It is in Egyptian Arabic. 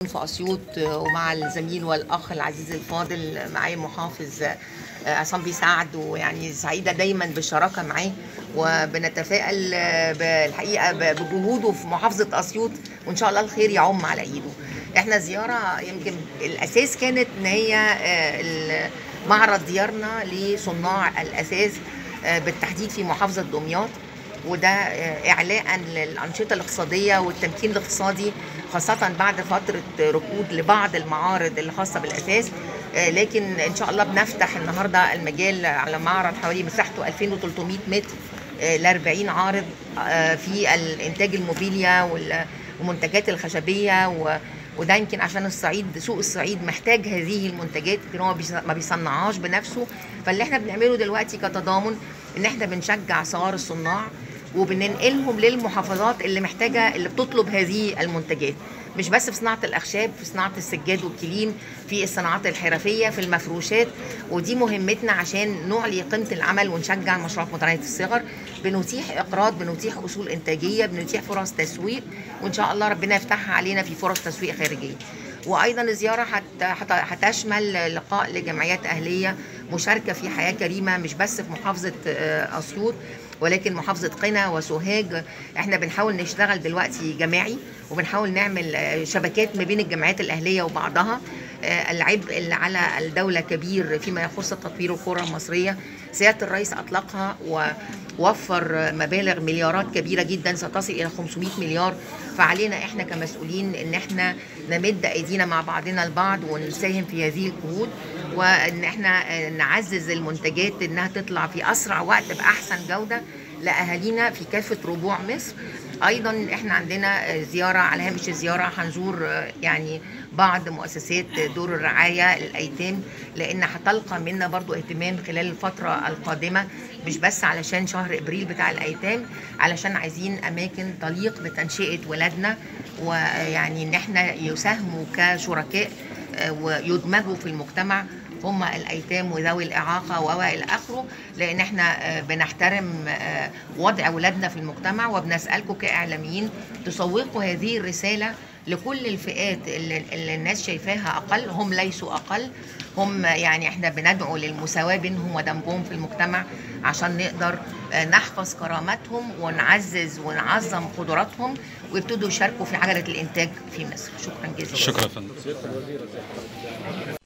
في اسيوط ومع الزميل والاخ العزيز الفاضل معايا محافظ عصام بيه سعد ويعني سعيده دايما بالشراكه معاه وبنتفائل بالحقيقه بجهوده في محافظه اسيوط وان شاء الله الخير يعم على ايده. احنا زياره يمكن الاساس كانت ان هي معرض ديارنا لصناع الاساس بالتحديد في محافظه دمياط وده اعلاء للانشطه الاقتصاديه والتمكين الاقتصادي خاصه بعد فتره ركود لبعض المعارض الخاصه بالاساس لكن ان شاء الله بنفتح النهارده المجال على معرض حوالي مساحته 2300 متر ل 40 عارض في الانتاج الموبيليا والمنتجات الخشبيه و وده يمكن عشان الصعيد سوق الصعيد محتاج هذه المنتجات لكن هو ما بيصنعهاش بنفسه فاللي احنا بنعمله دلوقتي كتضامن ان احنا بنشجع صغار الصناع وبننقلهم للمحافظات اللي محتاجه اللي بتطلب هذه المنتجات مش بس في صناعه الاخشاب في صناعه السجاد والكليم في الصناعات الحرفيه في المفروشات ودي مهمتنا عشان نعلي قيمه العمل ونشجع المشروعات متناهيه الصغر بنتيح اقراض بنتيح اصول انتاجيه بنتيح فرص تسويق وان شاء الله ربنا يفتحها علينا في فرص تسويق خارجيه وايضا الزياره هتشمل لقاء لجمعيات اهليه مشاركه في حياه كريمه مش بس في محافظه اسيوط ولكن محافظه قنا وسوهاج احنا بنحاول نشتغل دلوقتي جماعي وبنحاول نعمل شبكات ما بين الجمعيات الاهليه وبعضها العبء اللي على الدوله كبير فيما يخص تطوير القرى المصريه سياده الرئيس اطلقها ووفر مبالغ مليارات كبيره جدا ستصل الى 500 مليار فعلينا احنا كمسؤولين ان احنا نمد ايدينا مع بعضنا البعض ونساهم في هذه الجهود وان احنا نعزز المنتجات انها تطلع في اسرع وقت باحسن جوده لاهالينا في كافه ربوع مصر ايضا احنا عندنا زياره على هامش الزياره هنزور يعني بعض مؤسسات دور الرعايه للايتام لان هتلقى منا برضو اهتمام خلال الفتره القادمه مش بس علشان شهر ابريل بتاع الايتام علشان عايزين اماكن تليق بتنشئه ولادنا ويعني ان احنا يساهموا كشركاء ويدمجوا في المجتمع هم الايتام وذوي الاعاقه والى اخره لان احنا بنحترم وضع اولادنا في المجتمع وبنسالكم كاعلاميين تسوقوا هذه الرساله لكل الفئات اللي, اللي الناس شايفاها اقل هم ليسوا اقل هم يعني احنا بندعو للمساواه بينهم ودمجهم في المجتمع عشان نقدر نحفظ كرامتهم ونعزز ونعظم قدراتهم ويبتدوا يشاركوا في عجله الانتاج في مصر شكرا جزيلا شكرا يا فندم